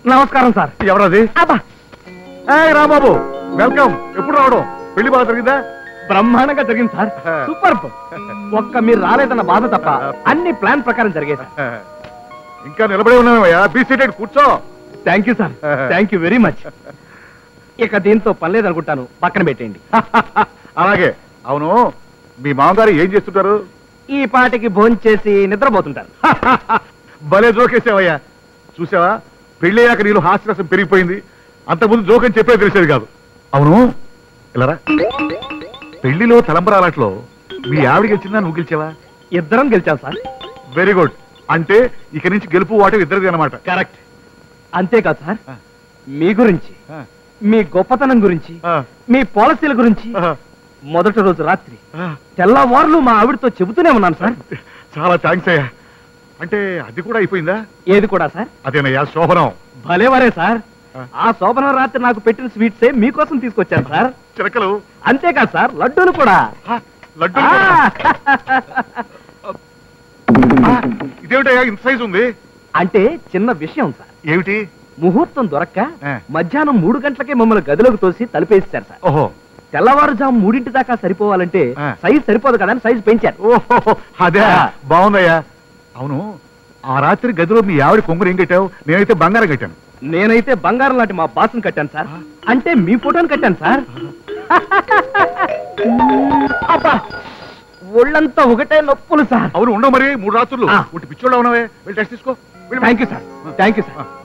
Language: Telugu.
నమస్కారం సార్ ఎవరది అబ్బా ఏయ్ రాంబాబు వెల్కమ్ ఎప్పుడు రావడం పెళ్లి బాగా జరిగిందా బ్రహ్మాండంగా జరిగింది సార్ సూపర్ ఒక్క మీరు రాలేదన్న బాధ తప్ప అన్ని ప్లాన్ ప్రకారం జరిగాయి సార్ ఇంకా నిలబడే ఉన్నావయ్యా బీ సీటెడ్ కూర్చో thank you sir thank you very much ఇక దీంతో పని లేదనుకుంటాను పక్కన పెట్టేయండి అలాగే అవును మీ మామగారు ఏం చేస్తుంటారు ఈ పాటికి భోంచేసి నిద్రపోతుంటారు భలే జోకేసావయ్యా చూసావా పెళ్ళయ్యాక నీళ్ళు హాస్యరసం పెరిగిపోయింది అంతకుముందు జోకని చెప్పే తెలిసేది కాదు అవును ఇలారా పెళ్లిలో తలంబరాలట్లో మీ ఆవిడ గెలిచిందా నువ్వు గెలిచావా ఇద్దరం గెలిచాం సార్ వెరీ గుడ్ అంటే ఇక నుంచి గెలుపు వాటి ఇద్దరిది అనమాట కరెక్ట్ అంతేకాదు సార్ ఆ. మీ గురించి మీ గొప్పతనం గురించి మీ పాలసీల గురించి మొదటి రోజు రాత్రి తెల్లవారులు మా ఆవిడతో చెబుతూనే ఉన్నాను సార్ చాలా థ్యాంక్స్ అయ్యా అంటే అది కూడా అయిపోయిందా ఏది కూడా సార్ అదేనయ్యా శోభనం భలేవరే సార్ ఆ. ఆ శోభన రాత్రి నాకు పెట్టిన స్వీట్సే మీకోసం తీసుకొచ్చాను సార్ చిలకలు అంతేకాదు సార్ లడ్డూలు కూడా హ, లడ్డు ఆ, ఇదేమిటయ్యా ఇంత సైజు ఉంది అంటే చిన్న విషయం సార్ ఏమిటి ముహూర్తం దొరక్క ఆ. మధ్యాహ్నం మూడు గంటలకే మమ్మల్ని గదిలోకి తోసి తలుపేస్తారు సార్ ఓహో తెల్లవారుజాము మూడింటి దాకా సరిపోవాలంటే ఆ. సైజ్ సరిపోదు కదా అని సైజ్ పెంచారు ఓహో అదే ఆ. బాగుందయ్యా అవును ఆ రాత్రి గదిలో మీ ఆవిడ కొంగురు ఏం కట్టావు నేనైతే బంగారం కట్టాను నేనైతే బంగారం లాంటి మా బాస్ని కట్టాను సార్ అంటే మీ ఫోటోని కట్టాను సార్ అబ్బా ఒళ్ళంతా ఒకటే నొప్పులు సార్ అవును ఉండవు మరి మూడు రాత్రులు ఆ. ఒకటి పిచ్చోళ్ళు ఉన్నావే వెళ్ళి టెస్ట్ తీసుకో వెళ్ళి thank you sir thank you sir